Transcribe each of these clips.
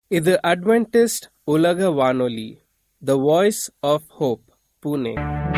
இது அட்வென்டிஸ்ட் உலக வானொலி the voice of hope Pune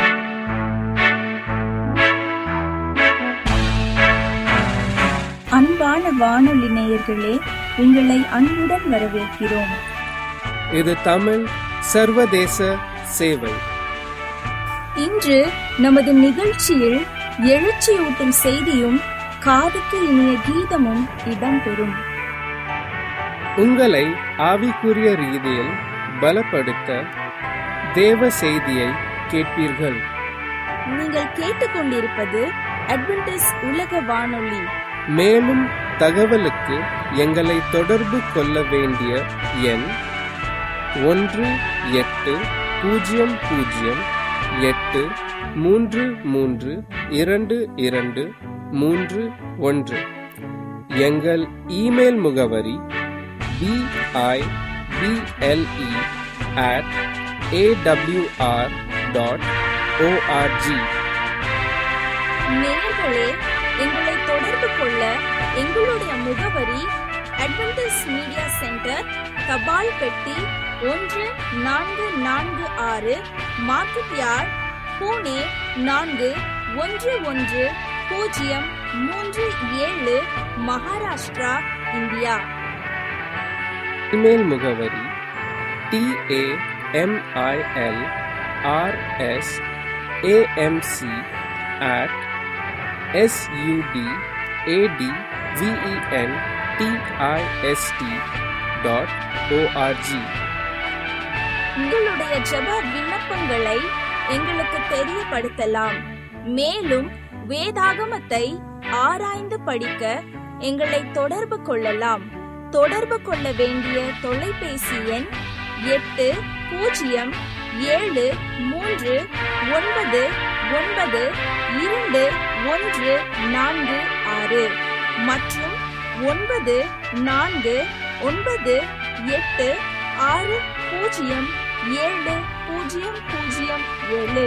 அன்பான வானொலி நேயர்களே உங்களை அன்புடன் வரவேற்கிறோம் இது தமிழ் சர்வதேச சேவை இன்று நமது நிகழ்ச்சியில் எழுச்சியூட்டும் செய்தியும் காதுக்கு இனிய கீதமும் இடம்பெறும் உங்களை ஆவிக்குரிய ரீதியில் பலப்படுத்த தேவ செய்தியை கேட்பீர்கள் நீங்கள் கேட்டுக்கொண்டிருப்பது அட்வென்டிஸ் உலக வானொலி மேலும் தகவலுக்கு எங்களை தொடர்பு கொள்ள வேண்டிய எண் ஒன்று எட்டு பூஜ்ஜியம் பூஜ்ஜியம் எட்டு மூன்று மூன்று இரண்டு இரண்டு மூன்று ஒன்று எங்கள் இமெயில் முகவரி BIBLE at AWR dot ORG நேயர்களே எங்களை தொடர்பு கொள்ள எங்களுடைய முகவரி அட்வென்டிஸ் மீடியா சென்டர் தபால் பெட்டி ஒன்று நான்கு நான்கு ஆறு மார்க்கெட் யார்ட் பூனே நான்கு ஒன்று ஒன்று பூஜ்ஜியம் மூன்று ஏழு மகாராஷ்டிரா இந்தியா இமெயில் முகவரி TAMIL RS AMC at SUD AD VEN TIST dot ORG உங்களுடைய ஜெப விண்ணப்பங்களை எங்களுக்கு தெரியப்படுத்தலாம் மேலும் வேதாகமத்தை ஆராய்ந்து படிக்க எங்களை தொடர்பு கொள்ளலாம் தொடர்பு கொள்ள வேண்டிய தொலைபேசி எண் எட்டு பூஜ்ஜியம் ஏழு மூன்று ஒன்பது ஒன்பது இரண்டு ஒன்று நான்கு ஆறு மற்றும் ஒன்பது நான்கு ஒன்பது எட்டு ஆறு பூஜ்ஜியம் ஏழு பூஜ்ஜியம் பூஜ்ஜியம் ஏழு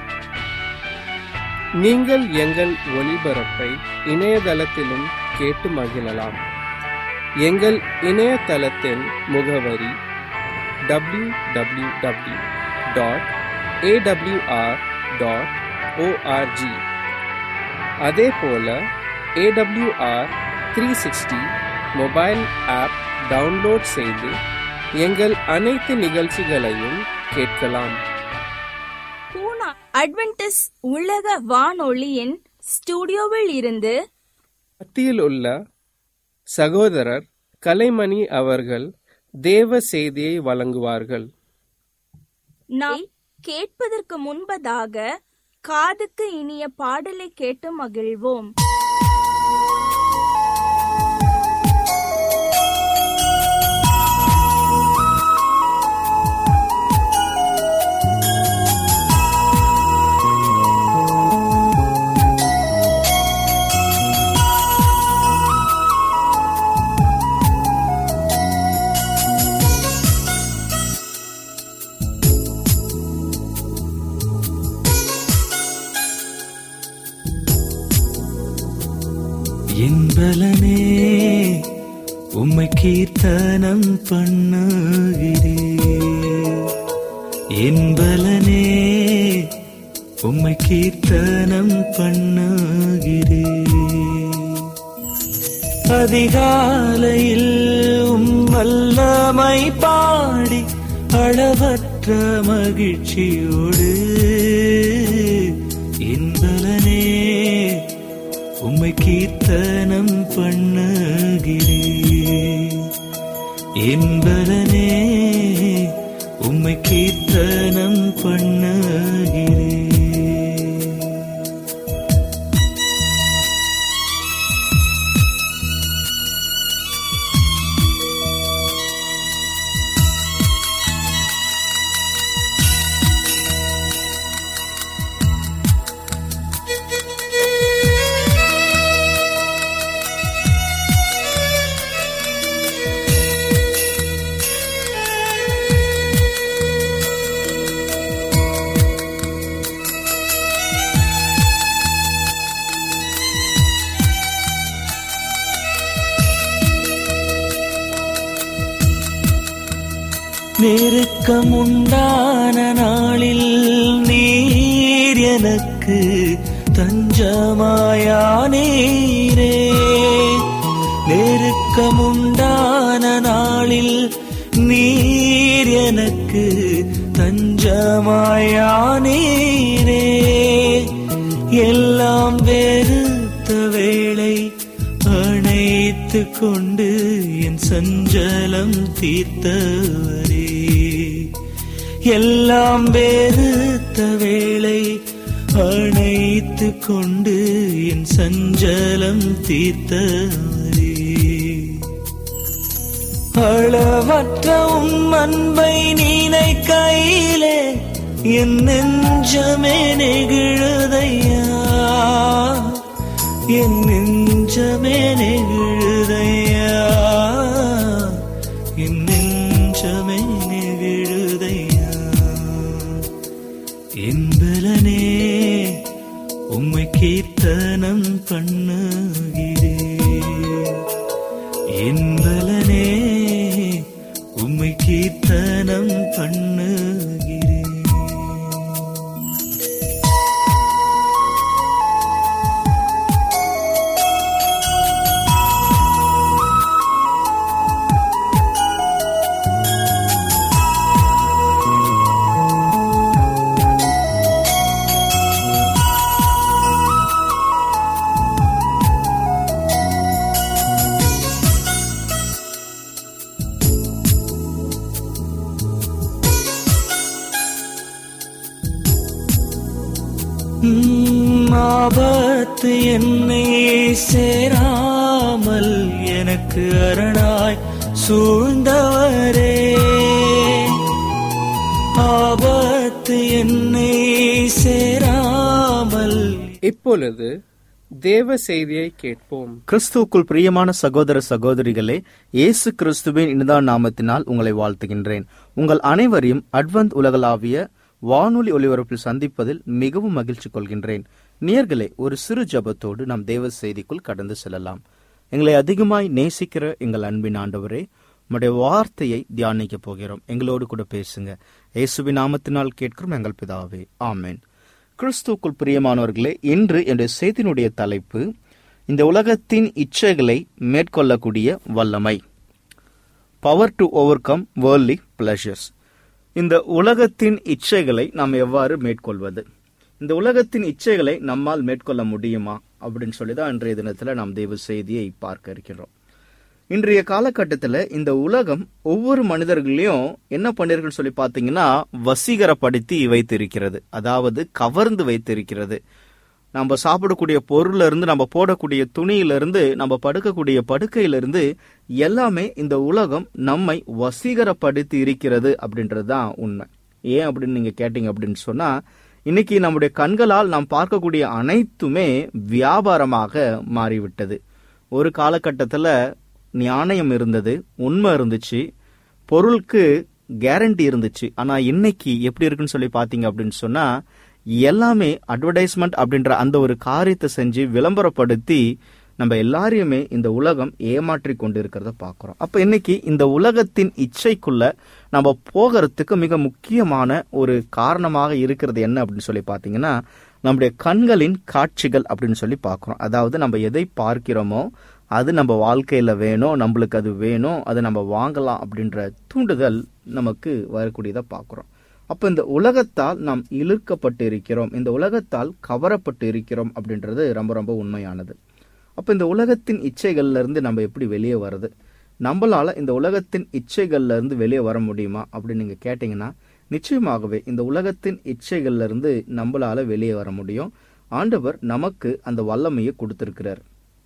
நீங்கள் எங்கள் ஒளிபரப்பை இணையதளத்திலும் கேட்டு மகிழலாம் எங்கள் இணையதளத்தின் முகவரி W W W dot AWR dot ORG அதே போல AWR three sixty mobile app download செய்து எங்கள் அனைத்து நிகழ்ச்சிகளையும் கேட்கலாம் பூனா அட்வென்டிஸ் உலக வானொலியின் ஸ்டுடியோவில் இருந்து மத்தியில் உள்ள சகோதரர் கலைமணி அவர்கள் தேவ செய்தியை வழங்குவார்கள் நாம் கேட்பதற்கு முன்பதாக காதுக்கு இனிய பாடலை கேட்டு மகிழ்வோம் என்பலனே உம்மை கீர்த்தனம் பண்ணுகிறேன் என்பலனே உம்மை கீர்த்தனம் பண்ணுகிறேன் அதிகாலையில் உம் வல்லமை பாடி அளவற்ற மகிழ்ச்சியோடு என்பலனே உம்மை கீர்த்தனம் பண்ணுகிறேன் என்பதனே உம்மை கீர்த்தனம் பண்ணுகிறேன் நெருக்கம் உண்டான நாளில் நீர் எனக்கு தஞ்சமாயானீரே நெருக்கம் உண்டான நாளில் நீர் எனக்கு தஞ்சமாயானீரே எல்லாம் வெறுத்த வேளை அணைத்து கொண்டு என் சஞ்சலம் தீர்த்தவரே எல்லாம் வெறுத்த வேளை அணைத்து கொண்டு என் சஞ்சலம் தீர்த்தவரே அளவற்ற உம் அன்பை நீனை கையிலே என் நெஞ்சமே நெகிழுதையா என் நெஞ்சமே நெகிழுதையா என் நெஞ்சமே நெகிழுதையா என்பலனே உம்மை கீர்த்தனம் பண்ணுகிறேன் என்பலனே உம்மை கீர்த்தனம் பண்ணுகிறேன் உம், ஆபத்து என்னை சேராமல் எனக்கு அரணாய் சூழ்ந்தவரே ஆபத்து என்னை சேராமல் இப்பொழுது தேவ செய்தியை கேட்போம் கிறிஸ்துவுக்குள் பிரியமான சகோதர சகோதரிகளே இயேசு கிறிஸ்துவின் இனிதான் நாமத்தினால் உங்களை வாழ்த்துகின்றேன் உங்கள் அனைவரையும் அட்வந்த் உலகளாவிய வானொலி ஒலிபரப்பில் சந்திப்பதில் மிகவும் மகிழ்ச்சி கொள்கின்றேன் நேர்களே ஒரு சிறு ஜபத்தோடு நாம் தேவ செய்திக்குள் கடந்து செல்லலாம் எங்களை அதிகமாய் நேசிக்கிற எங்கள் அன்பின் ஆண்டவரே உம்முடைய வார்த்தையை தியானிக்க போகிறோம் எங்களோடு கூட பேசுங்க இயேசுவின் நாமத்தினால் கேட்கிறோம் எங்கள் பிதாவே ஆமென் கிறிஸ்துவுக்குள் பிரியமானவர்களே இன்று என்னுடைய செய்தியினுடைய தலைப்பு இந்த உலகத்தின் இச்சைகளை மேற்கொள்ளக்கூடிய வல்லமை பவர் டு ஓவர் கம் வேர்லி பிளஷர்ஸ் இந்த உலகத்தின் இச்சைகளை நாம் எவ்வாறு மேற்கொள்வது இந்த உலகத்தின் இச்சைகளை நம்மால் மேற்கொள்ள முடியுமா அப்படின்னு சொல்லி தான் இன்றைய தினத்துல நாம் தெய்வ செய்தியை பார்க்க இருக்கிறோம் இன்றைய காலகட்டத்தில் இந்த உலகம் ஒவ்வொரு மனிதர்களையும் என்ன பண்ணிருக்குன்னு சொல்லி பார்த்தீங்கன்னா வசீகரப்படுத்தி வைத்திருக்கிறது அதாவது கவர்ந்து வைத்திருக்கிறது நம்ம சாப்பிடக்கூடிய பொருள்ல இருந்து நம்ம போடக்கூடிய துணியில இருந்து நம்ம படுக்கக்கூடிய படுக்கையில இருந்து எல்லாமே இந்த உலகம் நம்மை வசீகரப்படுத்தி இருக்கிறது அப்படின்றது தான் உண்மை ஏன் அப்படின்னு நீங்க கேட்டீங்க அப்படின்னு சொன்னா இன்னைக்கு நம்முடைய கண்களால் நாம் பார்க்கக்கூடிய அனைத்துமே வியாபாரமாக மாறிவிட்டது ஒரு காலகட்டத்தில் நியாயம் இருந்தது உண்மை இருந்துச்சு பொருளுக்கு கேரண்டி இருந்துச்சு ஆனா இன்னைக்கு எப்படி இருக்குன்னு சொல்லி பாத்தீங்க அப்படின்னு சொன்னா எல்லாமே அட்வர்டைஸ்மெண்ட் அப்படின்ற அந்த ஒரு காரியத்தை செஞ்சு விளம்பரப்படுத்தி நம்ம எல்லாரையுமே இந்த உலகம் ஏமாற்றி கொண்டு இருக்கிறத பார்க்கிறோம் அப்ப இன்னைக்கு இந்த உலகத்தின் இச்சைக்குள்ள நம்ம போகிறதுக்கு மிக முக்கியமான ஒரு காரணமாக இருக்கிறது என்ன அப்படின்னு சொல்லி பார்த்தீங்கன்னா நம்முடைய கண்களின் காட்சிகள் அப்படின்னு சொல்லி பார்க்கிறோம் அதாவது நம்ம எதை பார்க்கிறோமோ அது நம்ம வாழ்க்கையில வேணும் நம்மளுக்கு அது வேணும் அதை நம்ம வாங்கலாம் அப்படின்ற தூண்டுதல் நமக்கு வரக்கூடியதை பார்க்கிறோம் அப்ப இந்த உலகத்தால் நாம் இழுக்கப்பட்டு இருக்கிறோம் இந்த உலகத்தால் கவரப்பட்டு இருக்கிறோம் அப்படின்றது ரொம்ப ரொம்ப உண்மையானது அப்ப இந்த உலகத்தின் இச்சைகள்ல இருந்து நம்ம எப்படி வெளியே வர்றது நம்மளால இந்த உலகத்தின் இச்சைகள்ல இருந்து வெளியே வர முடியுமா அப்படின்னு நீங்க கேட்டீங்கன்னா நிச்சயமாகவே இந்த உலகத்தின் இச்சைகள்ல இருந்து நம்மளால வெளியே வர முடியும் ஆண்டவர் நமக்கு அந்த வல்லமையை கொடுத்திருக்கிறார்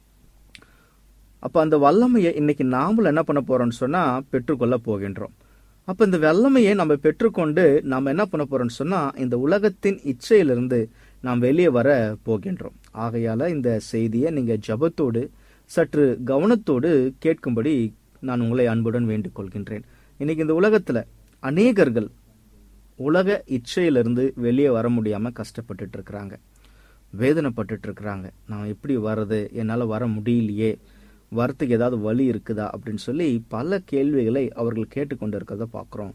அப்ப அந்த வல்லமையை இன்னைக்கு நாமளும் என்ன பண்ண போறோம்னு சொன்னா பெற்றுக்கொள்ள போகின்றோம் அப்ப இந்த வல்லமையை நம்ம பெற்றுக்கொண்டு நாம் என்ன பண்ண போறோம்னு சொன்னா இந்த உலகத்தின் இச்சையிலிருந்து நாம் வெளியே வர போகின்றோம் ஆகையால இந்த செய்தியை நீங்க ஜபத்தோடு சற்று கவனத்தோடு கேட்கும்படி நான் உங்களை அன்புடன் வேண்டிக் கொள்கின்றேன் இன்னைக்கு இந்த உலகத்துல அநேகர்கள் உலக இச்சையிலிருந்து வெளியே வர முடியாம கஷ்டப்பட்டுட்டு இருக்கிறாங்க வேதனைப்பட்டுட்டு இருக்கிறாங்க நான் எப்படி வர்றது என்னால வர முடியலையே வரத்துக்கு ஏதாவது வழி இருக்குதா அப்படின்னு சொல்லி பல கேள்விகளை அவர்கள் கேட்டுக்கொண்டு இருக்கிறத பார்க்குறோம்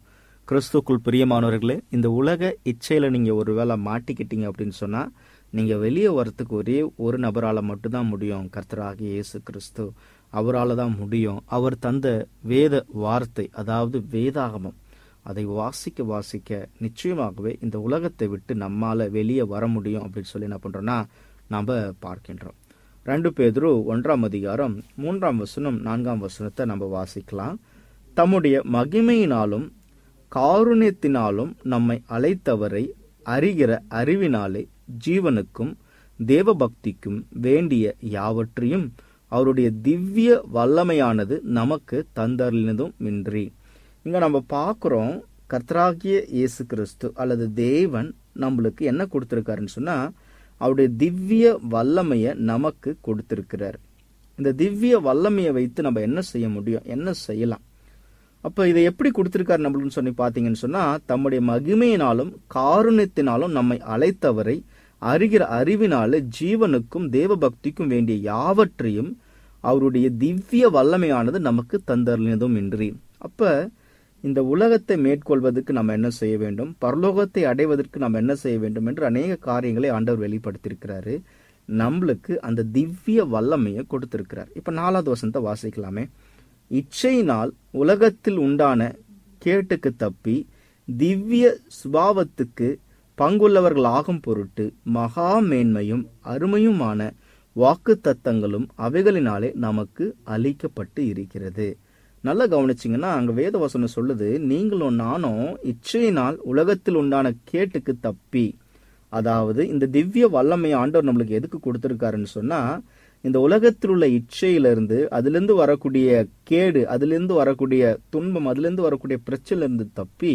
கிறிஸ்துக்குள் பிரியமானவர்களே இந்த உலக இச்சையில நீங்க ஒருவேளை மாட்டிக்கிட்டீங்க அப்படின்னு சொன்னா நீங்க வெளியே வரத்துக்கு ஒரே ஒரு நபரால மட்டும்தான் முடியும் கர்த்தராகிய இயேசு கிறிஸ்து அவரால தான் முடியும் அவர் தந்த வேத வார்த்தை அதாவது வேதாகமம் அதை வாசிக்க வாசிக்க நிச்சயமாகவே இந்த உலகத்தை விட்டு நம்மால வெளியே வர முடியும் அப்படின்னு சொல்லி என்ன பண்றோம்னா நாம பார்க்கின்றோம் ரெண்டு பேதுரு ஒன்றாம் அதிகாரம் மூன்றாம் வசனம் நான்காம் வசனத்தை நம்ம வாசிக்கலாம் தம்முடைய மகிமையினாலும் காருண்யத்தினாலும் நம்மை அழைத்தவரை அறிகிற அறிவினாலே ஜீவனுக்கும் தேவபக்திக்கும் வேண்டிய யாவற்றையும் அவருடைய திவ்ய வல்லமையானது நமக்கு தந்தறினதும் இன்றி இங்க நம்ம பார்க்கிறோம் கர்த்தராகிய இயேசு கிறிஸ்து அல்லது தேவன் நம்மளுக்கு என்ன கொடுத்திருக்காருன்னு சொன்னா அவருடைய திவ்ய வல்லமையை நமக்கு கொடுத்திருக்கிறார் இந்த திவ்ய வல்லமையை வைத்து நம்ம என்ன செய்ய முடியும் என்ன செய்யலாம் அப்ப இதை எப்படி கொடுத்திருக்காரு நம்மளுக்கு சொல்லி பாத்தீங்கன்னு சொன்னா தம்முடைய மகிமையினாலும் காருண்யத்தினாலும் நம்மை அழைத்தவரை அறிகிற அறிவினால ஜீவனுக்கும் தேவபக்திக்கும் வேண்டிய யாவற்றையும் அவருடைய திவ்ய வல்லமையானது நமக்கு தந்தறினதும் இன்றி அப்ப இந்த உலகத்தை மேற்கொள்வதற்கு நம்ம என்ன செய்ய வேண்டும் பரலோகத்தை அடைவதற்கு நம்ம என்ன செய்ய வேண்டும் என்று அநேக காரியங்களை ஆண்டவர் வெளிப்படுத்தியிருக்கிறாரு நம்மளுக்கு அந்த திவ்ய வல்லமையை கொடுத்திருக்கிறார் இப்ப நாலாவது வசனத்தை வாசிக்கலாமே இச்சையினால் உலகத்தில் உண்டான கேட்டுக்கு தப்பி திவ்ய சுபாவத்துக்கு பங்குள்ளவர்கள் ஆகும் பொருட்டு மகா மேன்மையும் அருமையுமான வாக்கு தத்தங்களும் அவைகளினாலே நமக்கு அளிக்கப்பட்டு இருக்கிறது நல்லா கவனிச்சிங்கன்னா அங்க வேத வசனம் சொல்லுது நீங்களும் நானும் இச்சையினால் உலகத்தில் உண்டான கேட்டுக்கு தப்பி அதாவது இந்த திவ்ய வல்லமை ஆண்டவர் நம்மளுக்கு எதுக்கு கொடுத்திருக்காருன்னு சொன்னா இந்த உலகத்தில் உள்ள இச்சையிலிருந்து அதிலிருந்து வரக்கூடிய கேடு அதிலிருந்து வரக்கூடிய துன்பம் அதிலிருந்து வரக்கூடிய பிரச்சனையிலிருந்து தப்பி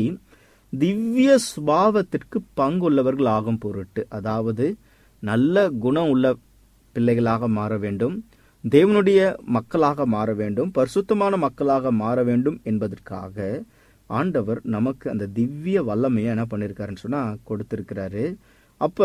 திவ்ய சுபாவத்திற்கு பங்குள்ளவர்கள் ஆகும் பொருட்டு அதாவது நல்ல குணம் உள்ள பிள்ளைகளாக மாற வேண்டும் தேவனுடைய மக்களாக மாற வேண்டும் பரிசுத்தமான மக்களாக மாற வேண்டும் என்பதற்காக ஆண்டவர் நமக்கு அந்த திவ்ய வல்லமையை என்ன பண்ணிருக்காருன்னு சொன்னா கொடுத்திருக்கிறாரு அப்ப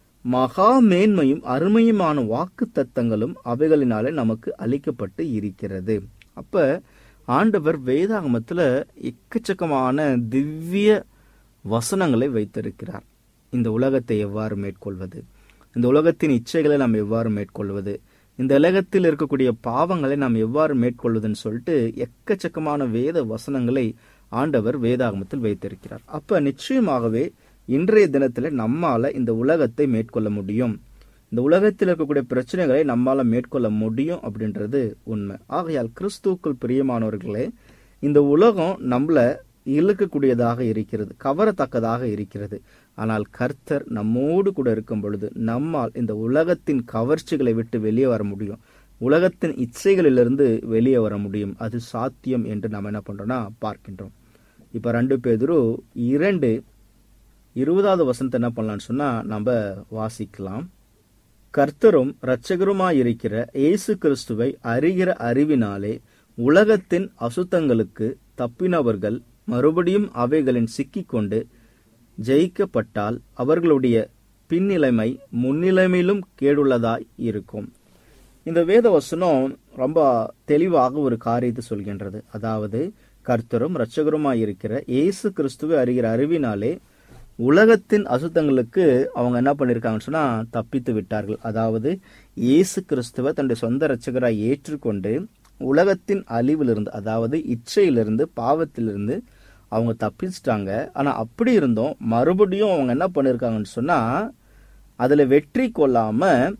மகா மேன்மையும் அருமையுமான வாக்கு தத்தங்களும் அவைகளினாலே நமக்கு அளிக்கப்பட்டு இருக்கிறது அப்ப ஆண்டவர் வேதாகமத்துல எக்கச்சக்கமான திவ்ய வசனங்களை வைத்திருக்கிறார் இந்த உலகத்தை எவ்வாறு மேற்கொள்வது இந்த உலகத்தின் இச்சைகளை நாம் எவ்வாறு மேற்கொள்வது இந்த உலகத்தில் இருக்கக்கூடிய பாவங்களை நாம் எவ்வாறு மேற்கொள்வதுன்னு சொல்லிட்டு எக்கச்சக்கமான வேத வசனங்களை ஆண்டவர் வேதாகமத்தில் வைத்திருக்கிறார் அப்ப நிச்சயமாகவே இன்றைய தினத்துல நம்மால இந்த உலகத்தை மேற்கொள்ள முடியும் இந்த உலகத்தில் இருக்கக்கூடிய பிரச்சனைகளை நம்மால மேற்கொள்ள முடியும் அப்படின்றது உண்மை ஆகையால் கிறிஸ்துவுக்குள் பிரியமானவர்களே இந்த உலகம் நம்மள இழுக்கக்கூடியதாக இருக்கிறது கவரத்தக்கதாக இருக்கிறது ஆனால் கர்த்தர் நம்மோடு கூட இருக்கும் பொழுது நம்மால் இந்த உலகத்தின் கவர்ச்சிகளை விட்டு வெளியே வர முடியும் உலகத்தின் இச்சைகளிலிருந்து வெளியே வர முடியும் அது சாத்தியம் என்று நம்ம என்ன பண்றோம்னா பார்க்கின்றோம் இப்ப ரெண்டு பேதரு இரண்டு இருபதாவது வசனத்தை என்ன பண்ணலாம்னு சொன்னா நம்ம வாசிக்கலாம் கர்த்தரும் இரட்சகருமாயிருக்கிற இயேசு கிறிஸ்துவை அறிகிற அறிவினாலே உலகத்தின் அசுத்தங்களுக்கு தப்பினவர்கள் மறுபடியும் அவைகளின் சிக்கிக்கொண்டு ஜெயிக்கப்பட்டால் அவர்களுடைய பின்னிலைமை முன்னிலைமையிலும் கேடுள்ளதாய் இருக்கும் இந்த வேத வசனம் ரொம்ப தெளிவாக ஒரு காரியத்தை சொல்கின்றது அதாவது கர்த்தரும் இரட்சகருமாய் இருக்கிற இயேசு கிறிஸ்துவை அறிகிற அறிவினாலே உலகத்தின் அசுத்தங்களுக்கு அவங்க என்ன பண்ணிருக்காங்கன்னு சொன்னா தப்பித்து விட்டார்கள் அதாவது இயேசு கிறிஸ்துவ தன்னுடைய சொந்த இரட்சகராய் ஏற்றுக்கொண்டு உலகத்தின் அழிவிலிருந்து அதாவது இச்சையிலிருந்து பாவத்திலிருந்து அவங்க தப்பிச்சிட்டாங்க ஆனா அப்படி இருந்தும் மறுபடியும் அவங்க என்ன பண்ணிருக்காங்கன்னு சொன்னா அதுல வெற்றி கொள்ளாம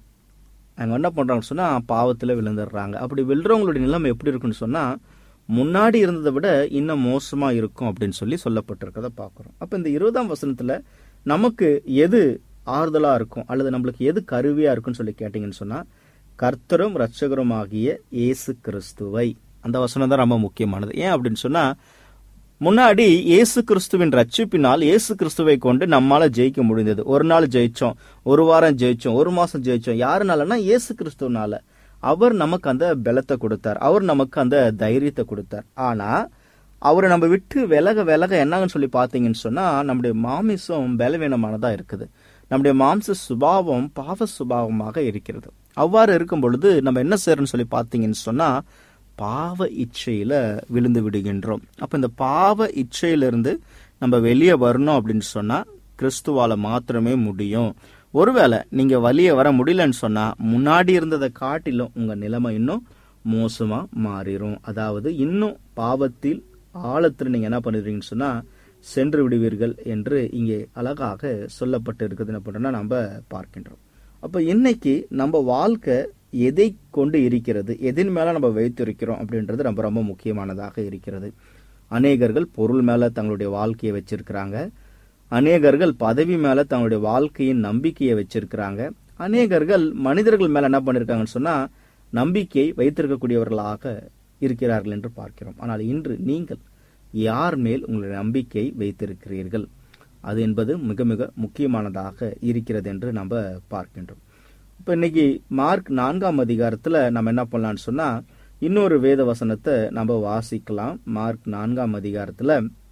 அவங்க என்ன பண்றாங்கன்னு சொன்னா பாவத்துல விழுந்துடுறாங்க அப்படி விழுறவங்களுடைய நிலைமை எப்படி இருக்குன்னு சொன்னா முன்னாடி இருந்ததை விட இன்னும் மோசமா இருக்கும் அப்படின்னு சொல்லி சொல்லப்பட்டிருக்கிறத பாக்குறோம் அப்ப இந்த இருபதாம் வசனத்துல நமக்கு எது ஆறுதலா இருக்கும் அல்லது நம்மளுக்கு எது கருவியா இருக்குன்னு சொல்லி கேட்டீங்கன்னு சொன்னா கர்த்தரும் ரட்சகரும் ஆகிய இயேசு கிறிஸ்துவை அந்த வசனம் தான் ரொம்ப முக்கியமானது ஏன் அப்படின்னு சொன்னா முன்னாடி இயேசு கிறிஸ்துவின் ரட்சிப்பினால் இயேசு கிறிஸ்துவை கொண்டு நம்மால ஜெயிக்க முடிந்தது ஒரு நாள் ஜெயிச்சோம் ஒரு வாரம் ஜெயிச்சோம் ஒரு மாசம் ஜெயிச்சோம் யாருனாலன்னா இயேசு கிறிஸ்துவனால அவர் நமக்கு அந்த பலத்தை கொடுத்தார் அவர் நமக்கு அந்த தைரியத்தை கொடுத்தார் ஆனா அவரை நம்ம விட்டு விலக விலக என்னங்கன்னு சொல்லி பார்த்தீங்கன்னு சொன்னா நம்முடைய மாமிசம் பலவீனமானதா இருக்குது நம்முடைய மாம்ச சுபாவம் பாவ சுபாவமாக இருக்கிறது அவ்வாறு இருக்கும் பொழுது நம்ம என்ன செய்யறோம்னு சொல்லி பார்த்தீங்கன்னு சொன்னா பாவ இச்சையில விழுந்து விடுகின்றோம் அப்ப இந்த பாவ இச்சையிலிருந்து நம்ம வெளியே வரணும் அப்படின்னு சொன்னா கிறிஸ்துவால மாத்திரமே முடியும் ஒருவேளை நீங்க வெளியே வர முடியலன்னு சொன்னா முன்னாடி இருந்ததை காட்டிலும் உங்க நிலைமை இன்னும் மோசமா மாறிடும் அதாவது இன்னும் பாவத்தில் ஆழத்துல நீங்க என்ன பண்ணுறீங்கன்னு சொன்னா சென்று விடுவீர்கள் என்று இங்கே அழகாக சொல்லப்பட்டு இருக்குது என்ன பண்றோம்னா நம்ம பார்க்கின்றோம் அப்ப இன்னைக்கு நம்ம வாழ்க்கை எதை கொண்டு இருக்கிறது எதின் மேல நம்ம வைத்திருக்கிறோம் அப்படின்றது ரொம்ப ரொம்ப முக்கியமானதாக இருக்கிறது அநேகர்கள் பொருள் மேல தங்களுடைய வாழ்க்கையை வச்சிருக்கிறாங்க அநேகர்கள் பதவி மேல தங்களுடைய வாழ்க்கையின் நம்பிக்கையை வச்சிருக்கிறாங்க அநேகர்கள் மனிதர்கள் மேல என்ன பண்ணிருக்காங்கன்னு சொன்னா நம்பிக்கையை வைத்திருக்கக்கூடியவர்களாக இருக்கிறார்கள் என்று பார்க்கிறோம் ஆனால் இன்று நீங்கள் யார் மேல் உங்களுடைய நம்பிக்கை வைத்திருக்கிறீர்கள் அது என்பது மிக மிக முக்கியமானதாக இருக்கிறது என்று நம்ம பார்க்கின்றோம் இப்போ இன்னைக்கு மார்க் நான்காம் அதிகாரத்துல நம்ம என்ன பண்ணலாம்னு சொன்னா இன்னொரு வேத வசனத்தை நம்ம வாசிக்கலாம் மார்க் நான்காம் அதிகாரத்துல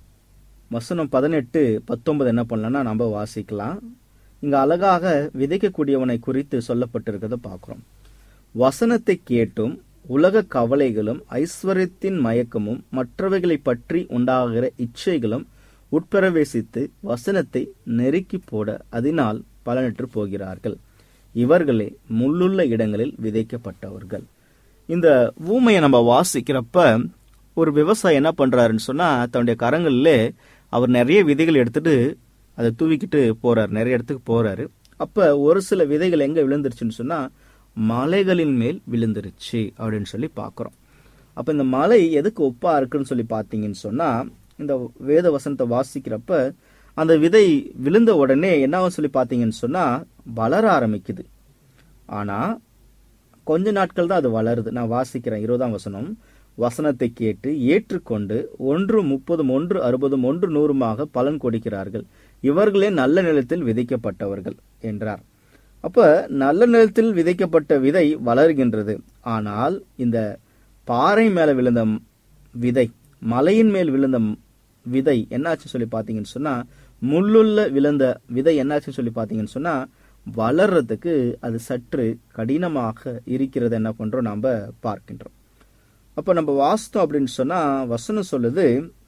வசனம் பதினெட்டு பத்தொன்பது என்ன பண்ணலாம்னா நம்ம வாசிக்கலாம் இங்க அழகாக விதைக்கக்கூடியவனை குறித்து சொல்லப்பட்டிருக்கிறத பார்க்கிறோம் வசனத்தை கேட்டும் உலக கவலைகளும் ஐஸ்வர்யத்தின் மயக்கமும் மற்றவைகளை பற்றி உண்டாகிற இச்சைகளும் உட்பிரவேசித்து வசனத்தை நெருக்கி போட அதனால் பலனற்று போகிறார்கள் இவர்களே முள்ளுள்ள இடங்களில் விதைக்கப்பட்டவர்கள் இந்த ஊமையை நம்ம வாசிக்கிறப்ப ஒரு விவசாயி என்ன பண்றாருன்னு சொன்னா தன்னுடைய கரங்களிலே அவர் நிறைய விதைகள் எடுத்துட்டு அதை தூவிக்கிட்டு போறாரு நிறைய இடத்துக்கு போறாரு அப்ப ஒரு சில விதைகள் எங்க விழுந்துருச்சுன்னு சொன்னா மலைகளின் மேல் விழுந்துருச்சு அப்படின்னு சொல்லி பார்க்கிறோம் அப்ப இந்த மலை எதுக்கு ஒப்பா இருக்குன்னு சொல்லி பார்த்தீங்கன்னு சொன்னா இந்த வேத வசனத்தை வாசிக்கிறப்ப அந்த விதை விழுந்த உடனே என்னவும் சொல்லி பார்த்தீங்கன்னு சொன்னா வளர ஆரம்பிக்குது ஆனா கொஞ்ச நாட்கள் தான் அது வளருது நான் வாசிக்கிறேன் இருபதாம் வசனம் வசனத்தை கேட்டு ஏற்றுக்கொண்டு ஒன்று முப்பதும் ஒன்று அறுபதும் ஒன்று நூறுமாக பலன் கொடுக்கிறார்கள் இவர்களே நல்ல நிலத்தில் விதைக்கப்பட்டவர்கள் என்றார் அப்ப நல்ல நிலத்தில் விதைக்கப்பட்ட விதை வளர்கின்றது ஆனால் இந்த பாறை மேல விழுந்த விதை மலையின் மேல் விழுந்த விதை என்னாச்சு சொல்லி பார்த்தீங்கன்னு சொன்னா முள்ளுள்ள விழுந்த விதை என்னாச்சு சொல்லி பார்த்தீங்கன்னு சொன்னா வளர்றதுக்கு அது சற்று கடினமாக இருக்கிறது என்ன பண்றோம் நாம பார்க்கின்றோம் அப்ப நம்ம வாஸ்தம் அப்படின்னு சொன்னா வசனம் சொல்லுது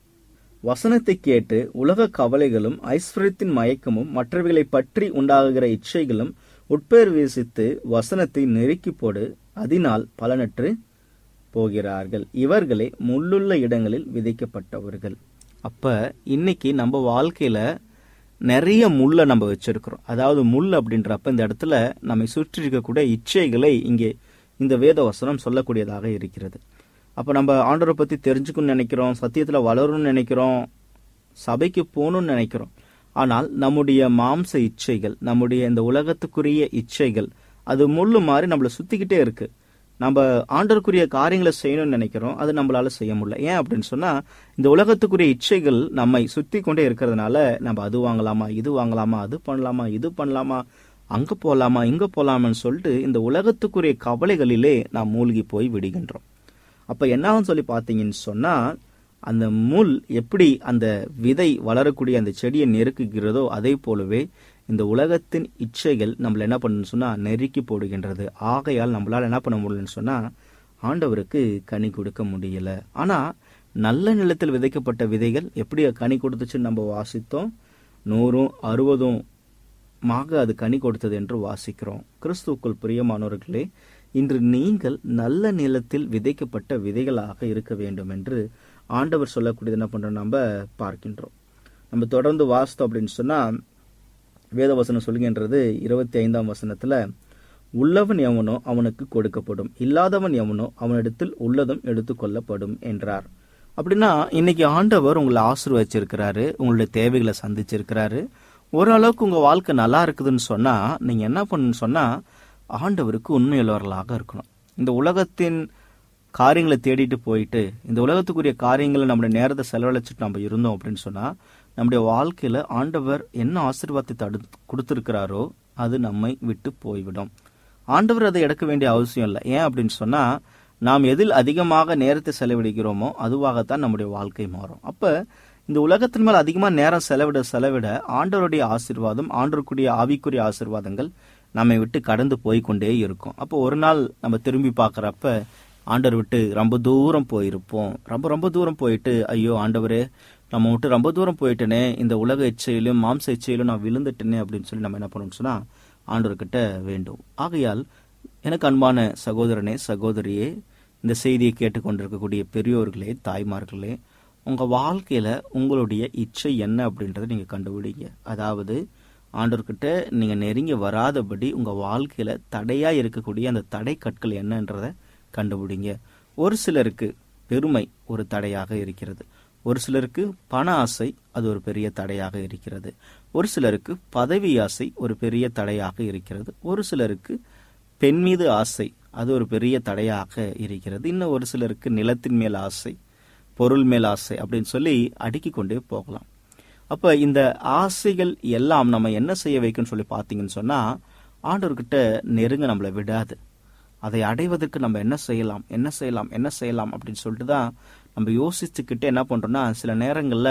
வசனத்தை கேட்டு உலக கவலைகளும் ஐஸ்வர்யத்தின் மயக்கமும் மற்றவைகளை பற்றி உண்டாகுகிற இச்சைகளும் உட்பேர் வீசித்து வசனத்தை நெருக்கி போடு அதனால் பலனற்று போகிறார்கள் இவர்களே முள்ளுள்ள இடங்களில் விதைக்கப்பட்டவர்கள் அப்ப இன்னைக்கு நம்ம வாழ்க்கையில நிறைய முள்ளை நம்ம வச்சிருக்கிறோம் அதாவது முள் அப்படின்றப்ப இந்த இடத்துல நம்மை சுற்றி இருக்கக்கூடிய இச்சைகளை இங்கே இந்த வேத வசனம் சொல்லக்கூடியதாக இருக்கிறது அப்ப நம்ம ஆண்டவரை பத்தி தெரிஞ்சுக்கணும்னு நினைக்கிறோம் சத்தியத்துல வளரணும்னு நினைக்கிறோம் சபைக்கு போகணும்னு நினைக்கிறோம் ஆனால் நம்முடைய மாம்ச இச்சைகள் நம்முடைய இந்த உலகத்துக்குரிய இச்சைகள் அது முள்ளு மாதிரி நம்மளை சுத்திக்கிட்டே இருக்கு நம்ம ஆண்டருக்குரிய காரியங்களை செய்யணும்னு நினைக்கிறோம் அது நம்மளால செய்ய முடியல ஏன் அப்படின்னு சொன்னா இந்த உலகத்துக்குரிய இச்சைகள் நம்மை சுத்தி கொண்டே இருக்கிறதுனால நம்ம அது வாங்கலாமா இது வாங்கலாமா அது பண்ணலாமா இது பண்ணலாமா அங்க போலாமா இங்க போலாமான்னு சொல்லிட்டு இந்த உலகத்துக்குரிய கவலைகளிலே நாம் மூழ்கி போய் விடுகின்றோம் அப்ப என்னாகும் சொல்லி பார்த்தீங்கன்னு சொன்னா அந்த முள் எப்படி அந்த விதை வளரக்கூடிய அந்த செடியை நெருக்குகிறதோ அதே போலவே இந்த உலகத்தின் இச்சைகள் நம்மள என்ன பண்ணணும்னு சொன்னா நெருக்கி போடுகின்றது ஆகையால் நம்மளால என்ன பண்ண முடியலன்னு சொன்னா ஆண்டவருக்கு கனி கொடுக்க முடியல ஆனா நல்ல நிலத்தில் விதைக்கப்பட்ட விதைகள் எப்படி கனி கொடுத்துச்சுன்னு நம்ம வாசித்தோம் நூறும் அறுபதும் மாக அது கனி கொடுத்தது என்று வாசிக்கிறோம் கிறிஸ்துவுக்குள் பிரியமானவர்களே இன்று நீங்கள் நல்ல நிலத்தில் விதைக்கப்பட்ட விதைகளாக இருக்க வேண்டும் என்று ஆண்டவர் சொல்லக்கூடியது என்ன பண்றோம் நம்ம பார்க்கின்றோம் நம்ம தொடர்ந்து வாசித்தோம் அப்படின்னு சொன்னா வேதவசனம் சொல்கின்றது இருபத்தி ஐந்தாம் வசனத்துல உள்ளவன் எவனோ அவனுக்கு கொடுக்கப்படும் இல்லாதவன் எவனோ அவனிடத்தில் உள்ளதும் எடுத்துக்கொள்ளப்படும் என்றார் அப்படின்னா இன்னைக்கு ஆண்டவர் உங்களை ஆசீர்வச்சிருக்கிறாரு உங்களுடைய தேவைகளை சந்திச்சிருக்கிறாரு ஓரளவுக்கு உங்க வாழ்க்கை நல்லா இருக்குதுன்னு சொன்னா நீங்க என்ன பண்ணணும்னு சொன்னா ஆண்டவருக்கு உண்மையுள்ளவர்களாக இருக்கணும் இந்த உலகத்தின் காரியங்களை தேடிட்டு போயிட்டு இந்த உலகத்துக்குரிய காரியங்களை நம்முடைய நேரத்தை செலவழிச்சிட்டு நம்ம இருந்தோம் அப்படின்னு சொன்னா நம்முடைய வாழ்க்கையில ஆண்டவர் என்ன ஆசீர்வாதத்தை தடு கொடுத்திருக்கிறாரோ அது நம்மை விட்டு போய்விடும் ஆண்டவர் அதை எடுக்க வேண்டிய அவசியம் இல்லை ஏன் அப்படின்னு சொன்னா நாம் எதில் அதிகமாக நேரத்தை செலவிடுகிறோமோ அதுவாகத்தான் நம்முடைய வாழ்க்கை மாறும் அப்ப இந்த உலகத்தின் மேல் அதிகமா நேரம் செலவிட செலவிட ஆண்டவருடைய ஆசீர்வாதம் ஆண்டவருக்குரிய ஆவிக்குரிய ஆசீர்வாதங்கள் நம்மை விட்டு கடந்து போய் கொண்டே இருக்கும் அப்போ ஒரு நாள் நம்ம திரும்பி பார்க்கறப்ப ஆண்டவர் விட்டு ரொம்ப தூரம் போயிருப்போம் ரொம்ப ரொம்ப தூரம் போயிட்டு ஐயோ ஆண்டவரே நம்ம விட்டு ரொம்ப தூரம் போயிட்டேனே இந்த உலக இச்சையிலும் மாம்ச இச்சையிலும் நான் விழுந்துட்டேனே அப்படின்னு சொல்லி நம்ம என்ன பண்ணணும்னு சொன்னா ஆண்டவர்கிட்ட வேண்டும் ஆகையால் எனக்கு அன்பான சகோதரனே சகோதரியே இந்த செய்தியை கேட்டுக்கொண்டிருக்கக்கூடிய பெரியோர்களே தாய்மார்களே உங்க வாழ்க்கையில உங்களுடைய இச்சை என்ன அப்படின்றத நீங்க கண்டுபிடிங்க அதாவது ஆண்டவர்கிட்ட நீங்க நெருங்கி வராதபடி உங்க வாழ்க்கையில தடையா இருக்கக்கூடிய அந்த தடை கற்கள் என்னன்றத கண்டுபிடிங்க ஒரு சிலருக்கு பெருமை ஒரு தடையாக இருக்கிறது ஒரு சிலருக்கு பண ஆசை அது ஒரு பெரிய தடையாக இருக்கிறது ஒரு சிலருக்கு பதவி ஆசை ஒரு பெரிய தடையாக இருக்கிறது ஒரு சிலருக்கு பெண் மீது ஆசை அது ஒரு பெரிய தடையாக இருக்கிறது இன்னும் ஒரு சிலருக்கு நிலத்தின் மேல் ஆசை பொருள் மேல் ஆசை அப்படின்னு சொல்லி அடுக்கிக் கொண்டே போகலாம் அப்ப இந்த ஆசைகள் எல்லாம் நம்ம என்ன செய்ய வைக்கும்னு சொல்லி பார்த்தீங்கன்னு சொன்னா ஆண்டவர்கிட்ட நெருங்க நம்மளை விடாது அதை அடைவதற்கு நம்ம என்ன செய்யலாம் என்ன செய்யலாம் என்ன செய்யலாம் அப்படின்னு சொல்லிட்டு தான் நம்ம யோசிச்சுக்கிட்டே என்ன பண்றோம்னா சில நேரங்கள்ல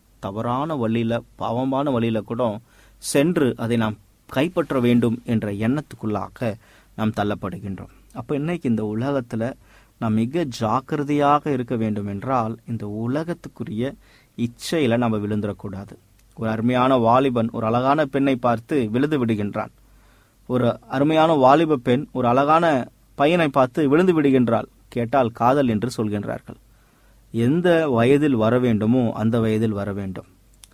தவறான வழியில பாவமான வழியில கூட சென்று அதை நாம் கைப்பற்ற வேண்டும் என்ற எண்ணத்துக்குள்ளாக நாம் தள்ளப்படுகின்றோம் அப்ப இன்னைக்கு இந்த உலகத்துல நாம் மிக ஜாக்கிரதையாக இருக்க வேண்டும் என்றால் இந்த உலகத்துக்குரிய இச்சையில நம்ம விழுந்துடக்கூடாது ஒரு அருமையான வாலிபன் ஒரு அழகான பெண்ணை பார்த்து விழுந்து விடுகின்றான் ஒரு அருமையான வாலிப பெண் ஒரு அழகான பையனை பார்த்து விழுந்து விடுகின்றாள் கேட்டால் காதல் என்று சொல்கின்றார்கள் எந்த வயதில் வர வேண்டுமோ அந்த வயதில் வர வேண்டும்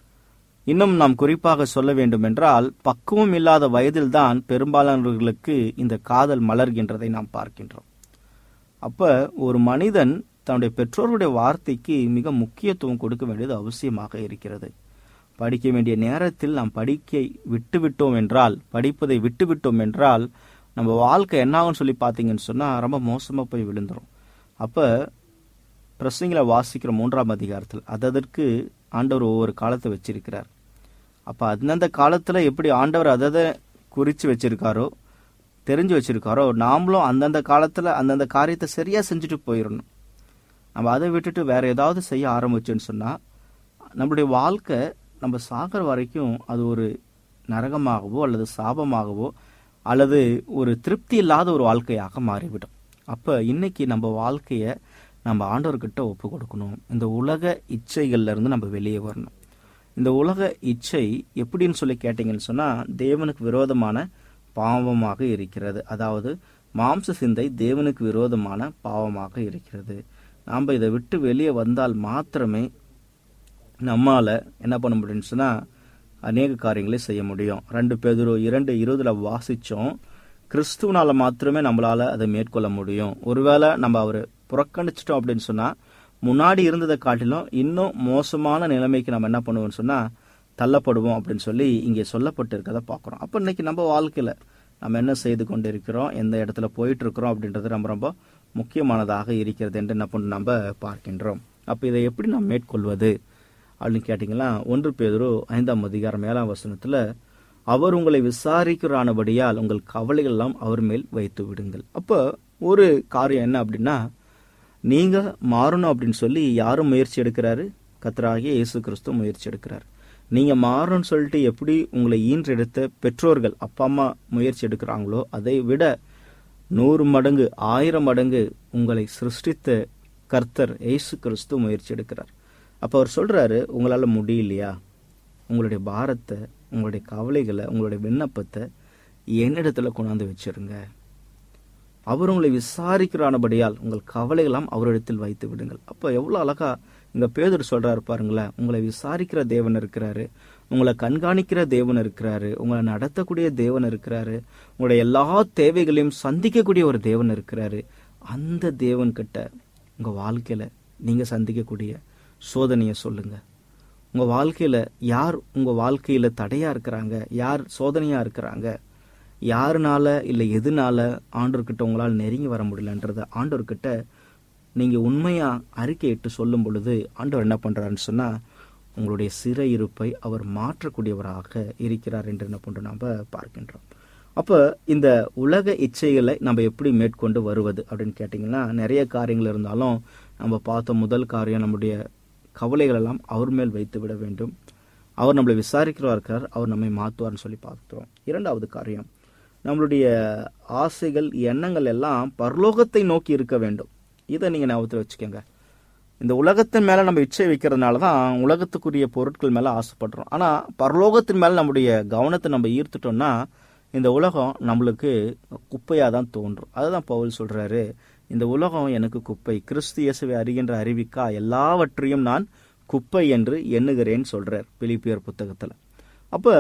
இன்னும் நாம் குறிப்பாக சொல்ல வேண்டும் என்றால் பக்குவம் இல்லாத வயதில்தான் பெரும்பாலானவர்களுக்கு இந்த காதல் மலர்கின்றதை நாம் பார்க்கின்றோம் அப்ப ஒரு மனிதன் தன்னுடைய பெற்றோருடைய வார்த்தைக்கு மிக முக்கியத்துவம் கொடுக்க வேண்டியது அவசியமாக இருக்கிறது படிக்க வேண்டிய நேரத்தில் நாம் படிக்கை விட்டுவிட்டோம் என்றால் படிப்பதை விட்டுவிட்டோம் என்றால் நம்ம வாழ்க்கை என்ன ஆகும்னு சொல்லி பார்த்தீங்கன்னு சொன்னா ரொம்ப மோசமா போய் விழுந்துரும் அப்ப பிரசங்களை வாசிக்கிற மூன்றாம் அதிகாரத்தில் அதற்கு ஆண்டவர் ஒவ்வொரு காலத்தை வச்சிருக்கிறார் அப்ப அந்தந்த காலத்துல எப்படி ஆண்டவர் அததை குறிச்சு வச்சிருக்காரோ தெரிஞ்சு வச்சிருக்காரோ நாமளும் அந்தந்த காலத்துல அந்தந்த காரியத்தை சரியா செஞ்சுட்டு போயிடணும் நம்ம அதை விட்டுட்டு வேற ஏதாவது செய்ய ஆரம்பிச்சோன்னு சொன்னா நம்மளுடைய வாழ்க்கை நம்ம சாகிற வரைக்கும் அது ஒரு நரகமாகவோ அல்லது சாபமாகவோ அல்லது ஒரு திருப்தி இல்லாத ஒரு வாழ்க்கையாக மாறிவிடும் அப்ப இன்னைக்கு நம்ம வாழ்க்கைய நம்ம ஆண்டவர்கிட்ட ஒப்பு கொடுக்கணும் இந்த உலக இச்சைகள்ல இருந்து நம்ம வெளியே வரணும் இந்த உலக இச்சை எப்படின்னு சொல்லி கேட்டீங்கன்னு சொன்னா தேவனுக்கு விரோதமான பாவமாக இருக்கிறது அதாவது மாம்ச சிந்தை தேவனுக்கு விரோதமான பாவமாக இருக்கிறது நாம் இதை விட்டு வெளியே வந்தால் மாத்திரமே நம்மால என்ன பண்ண முடியும்னு சொன்னா அநேக காரியங்களை செய்ய முடியும் ரெண்டு பேதொரு இரண்டு இருபதுல வாசிச்சோம் கிறிஸ்துவனால மாத்திரமே நம்மளால அதை மேற்கொள்ள முடியும் ஒருவேளை நம்ம அவரை புறக்கணிச்சிட்டோம் அப்படின்னு சொன்னா முன்னாடி இருந்ததை காட்டிலும் இன்னும் மோசமான நிலைமைக்கு நம்ம என்ன பண்ணுவோம்னு சொன்னா தள்ளப்படுவோம் அப்படின்னு சொல்லி இங்கே சொல்லப்பட்டு இருக்கதை பார்க்குறோம் அப்போ இன்னைக்கு நம்ம வாழ்க்கையில நம்ம என்ன செய்து கொண்டு இருக்கிறோம் எந்த இடத்துல போயிட்டு இருக்கிறோம் அப்படின்றது ரொம்ப ரொம்ப முக்கியமானதாக இருக்கிறது என்று என்ன பண்ண நம்ம பார்க்கின்றோம் அப்போ இதை எப்படி நாம் மேற்கொள்வது அப்படின்னு கேட்டிங்கன்னா ஒன்று பேதொரு ஐந்தாம் அதிகாரம் ஏழாம் வசனத்துல அவர் உங்களை விசாரிக்கிறானபடியால் உங்கள் கவலைகள் எல்லாம் அவர் மேல் வைத்து விடுங்கள் அப்போ ஒரு காரியம் என்ன அப்படின்னா நீங்க மாறணும் அப்படின்னு சொல்லி யாரும் முயற்சி எடுக்கிறாரு கத்தராகிய இயேசு கிறிஸ்து முயற்சி எடுக்கிறார் நீங்க மாறணும்னு சொல்லிட்டு எப்படி உங்களை ஈன்றெடுத்த பெற்றோர்கள் அப்பா அம்மா முயற்சி எடுக்கிறாங்களோ அதை விட நூறு மடங்கு ஆயிரம் மடங்கு உங்களை சிருஷ்டித்த கர்த்தர் இயேசு கிறிஸ்து முயற்சி எடுக்கிறார் அப்ப அவர் சொல்றாரு உங்களால முடியலையா உங்களுடைய பாரத்தை உங்களுடைய கவலைகளை உங்களுடைய விண்ணப்பத்தை என்னிடத்துல கொண்டாந்து வச்சிருங்க அவர் உங்களை விசாரிக்கிறானபடியால் உங்கள் கவலைகளாம் அவரிடத்தில் வைத்து விடுங்கள் அப்ப எவ்வளவு அழகா இங்க பேதர் சொல்றாரு பாருங்களேன் உங்களை விசாரிக்கிற தேவன் இருக்கிறாரு உங்களை கண்காணிக்கிற தேவன் இருக்கிறாரு உங்களை நடத்தக்கூடிய தேவன் இருக்கிறாரு உங்களுடைய எல்லா தேவைகளையும் சந்திக்கக்கூடிய ஒரு தேவன் இருக்கிறாரு அந்த தேவன் கிட்ட உங்க வாழ்க்கையில நீங்க சந்திக்கக்கூடிய சோதனையை சொல்லுங்க உங்க வாழ்க்கையில யார் உங்க வாழ்க்கையில தடையா இருக்கிறாங்க யார் சோதனையா இருக்கிறாங்க யாருனால இல்லை எதுனால ஆண்டவர்கிட்ட உங்களால் நெருங்கி வர முடியலன்றத ஆண்டவர்கிட்ட நீங்க உண்மையா அறிக்கையிட்டு சொல்லும் பொழுது ஆண்டவர் என்ன பண்றாருன்னு சொன்னா உங்களுடைய சிறை இருப்பை அவர் மாற்றக்கூடியவராக இருக்கிறார் என்று என்ன பண்றோம் நாம பார்க்கின்றோம் அப்ப இந்த உலக இச்சைகளை நம்ம எப்படி மேற்கொண்டு வருவது அப்படின்னு கேட்டிங்கன்னா நிறைய காரியங்கள் இருந்தாலும் நம்ம பார்த்த முதல் காரியம் நம்முடைய கவலைகள் எல்லாம் அவர் மேல் வைத்து விட வேண்டும் அவர் நம்மளை விசாரிக்கிறவா இருக்கிறார் அவர் நம்மை மாற்றுவார்னு சொல்லி பார்க்கிறோம் இரண்டாவது காரியம் நம்மளுடைய ஆசைகள் எண்ணங்கள் எல்லாம் பரலோகத்தை நோக்கி இருக்க வேண்டும் இதை நீங்க ஞாபகத்தில் வச்சுக்கோங்க இந்த உலகத்தின் மேல நம்ம இச்சை வைக்கிறதுனால தான் உலகத்துக்குரிய பொருட்கள் மேல ஆசைப்படுறோம் ஆனா பரலோகத்தின் மேல நம்முடைய கவனத்தை நம்ம ஈர்த்துட்டோம்னா இந்த உலகம் நம்மளுக்கு குப்பையா தான் தோன்றும் அதுதான் பவுல் சொல்றாரு இந்த உலகம் எனக்கு குப்பை கிறிஸ்து இயேசுவை அறிகின்ற அறிவிக்கா எல்லாவற்றையும் நான் குப்பை என்று எண்ணுகிறேன்னு சொல்றார் பிலிப்பியர் புத்தகத்துல அப்ப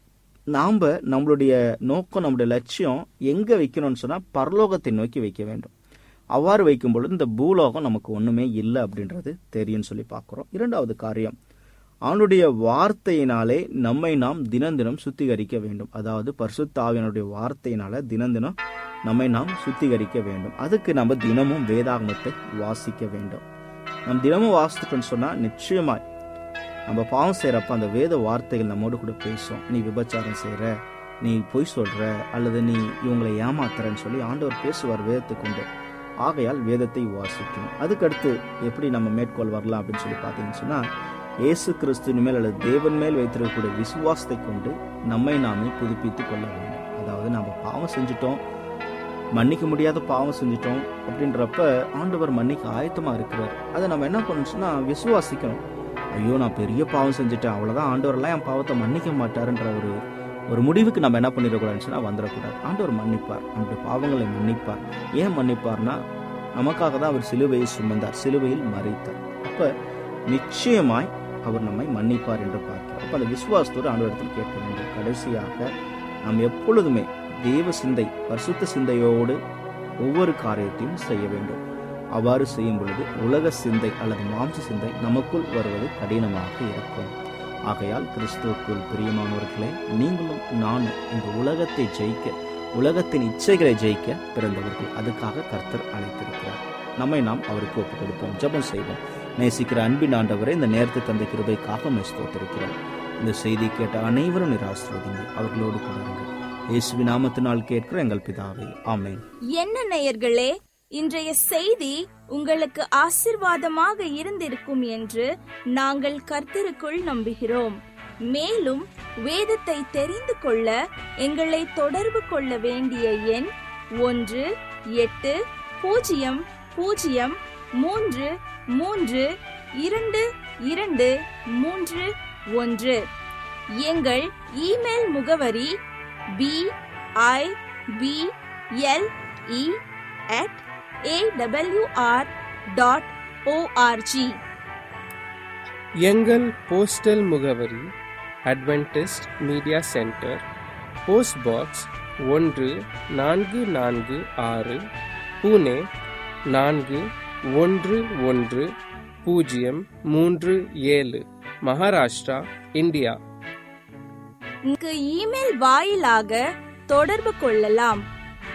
நாம நம்மளுடைய நோக்கம் நம்முடைய லட்சியம் எங்க வைக்கணும்னு சொன்னா பரலோகத்தை நோக்கி வைக்க வேண்டும் அவ்வாறு வைக்கும் பொழுது இந்த பூலோகம் நமக்கு ஒண்ணுமே இல்லை அப்படின்றது தெரியும்னு சொல்லி பார்க்கிறோம் இரண்டாவது காரியம் அவனுடைய வார்த்தையினாலே நம்மை நாம் தினம் தினம் சுத்திகரிக்க வேண்டும் அதாவது பரிசுத்த ஆவியனுடைய வார்த்தையினால தினம் தினம் நம்மை நாம் சுத்திகரிக்க வேண்டும் அதுக்கு நம்ம தினமும் வேதாகமத்தை வாசிக்க வேண்டும் நம் தினமும் வாசித்துட்டோம்னு சொன்னா நிச்சயமாய் நம்ம பாவம் செய்யறப்ப அந்த வேத வார்த்தைகள் நம்மோடு கூட பேசும் நீ விபச்சாரம் செய்யற நீ பொய் சொல்ற அல்லது நீ இவங்களை ஏமாத்துறன்னு சொல்லி ஆண்டவர் பேசுவார் வேதத்தை கொண்டு ஆகையால் வேதத்தை வாசிக்கணும் அதுக்கடுத்து எப்படி நம்ம மேற்கோள் வரலாம் அப்படின்னு சொல்லி பார்த்தீங்கன்னு சொன்னா இயேசு கிறிஸ்துவின் மேல் அல்லது தேவன் மேல் வைத்திருக்கக்கூடிய விசுவாசத்தை கொண்டு நம்மை நாமே புதுப்பித்துக் கொள்ள வேண்டும் அதாவது நம்ம பாவம் செஞ்சுட்டோம் மன்னிக்க முடியாத பாவம் செஞ்சுட்டோம் அப்படின்றப்ப ஆண்டவர் மன்னிக்க ஆயத்தமா இருக்கிறார் அதை நம்ம என்ன பண்ணணும் சொன்னா விசுவாசிக்கணும் ஐயோ நான் பெரிய பாவம் செஞ்சுட்டேன் அவ்வளவுதான் ஆண்டவரெல்லாம் என் பாவத்தை மன்னிக்க மாட்டாருன்ற ஒரு ஒரு முடிவுக்கு நம்ம என்ன பண்ணிடக்கூடாதுன்னு சொன்னா வந்துடக்கூடாது ஆண்டவர் மன்னிப்பார் நம்முடைய பாவங்களை மன்னிப்பார் ஏன் மன்னிப்பார்னா நமக்காக தான் அவர் சிலுவையை சுமந்தார் சிலுவையில் மறைத்தார் அப்ப நிச்சயமாய் அவர் நம்மை மன்னிப்பார் என்று பார்க்கிறோம் அப்ப அந்த விசுவாசத்தோடு ஆண்டவரத்தில் கேட்க வேண்டும் கடைசியாக நாம் எப்பொழுதுமே தேவ சிந்தை பரிசுத்த சிந்தையோடு ஒவ்வொரு காரியத்தையும் செய்ய வேண்டும் அவ்வாறு செய்யும் பொழுது உலக சிந்தை அல்லது மாம்ச சிந்தை நமக்குள் வருவது கடினமாக இருக்கும் ஆகையால் கிறிஸ்துவுக்குள் பிரியமானவர்களே நீங்களும் நானும் இந்த உலகத்தை ஜெயிக்க உலகத்தின் இச்சைகளை ஜெயிக்க பிறந்தவர்கள் அதுக்காக கர்த்தர் அழைத்திருக்கிறார் நம்மை நாம் அவருக்கு ஒப்புக் கொடுப்போம் ஜெபம் செய்வோம் நேசிக்கிற அன்பின் ஆண்டவரை இந்த நேரத்தை தந்தை கிருபைக்காக மை ஸ்தோத்திருக்கிறோம் இந்த செய்தி கேட்ட அனைவரும் நிராசிரதிங்க அவர்களோடு கொள்ளுங்கள் இயேசுவின் நாமத்தினால் கேட்கிற எங்கள் பிதாவே ஆமென் என்ன நேயர்களே இன்றைய செய்தி உங்களுக்கு ஆசிர்வாதமாக இருந்திருக்கும் என்று நாங்கள் கர்த்தருக்குள் நம்புகிறோம் மேலும் வேதத்தை தெரிந்து கொள்ள எங்களை தொடர்பு கொள்ள வேண்டிய எண் ஒன்று எட்டு பூஜ்ஜியம் பூஜ்ஜியம் மூன்று மூன்று இரண்டு இரண்டு மூன்று ஒன்று எங்கள் இமெயில் முகவரி B I B L E at awr dot ORG எங்கள் போஸ்டல் முகவரி Adventist media centre post box ஒன்று நான்கு நான்கு ஆறு புனே நான்கு ஒன்று ஒன்று பூஜ்ஜியம் மூன்று ஏழு மகாராஷ்டிரா இந்தியா இங்கு இமெயில் வாயிலாக தொடர்பு கொள்ளலாம்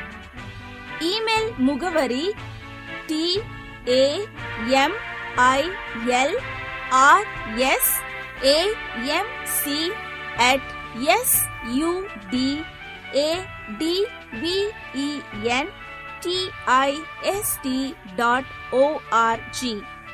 இமெயில் முகவரி T A M I L R S A M C at S U D A D V E N T I S T dot ORG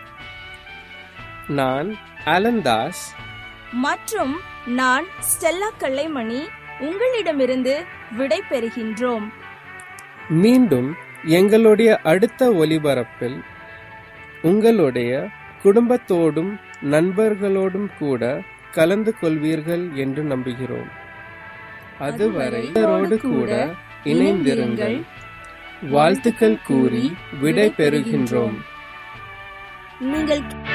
நான் அலந்தாஸ் மற்றும் நான் ஸ்டெல்லா கல்லைமணி உங்களிடமிருந்து விடை பெறுகின்றோம் மீண்டும் எங்களுடைய அடுத்த ஒலிபரப்பில் உங்களுடைய குடும்பத்தோடும் நண்பர்களோடும் கூட கலந்து கொள்வீர்கள் என்று நம்புகிறோம் அதுவரை இவரோடு கூட இணைந்திருங்கள் வாழ்த்துக்கள் கூறி விடை பெறுகின்றோம் நீங்கள்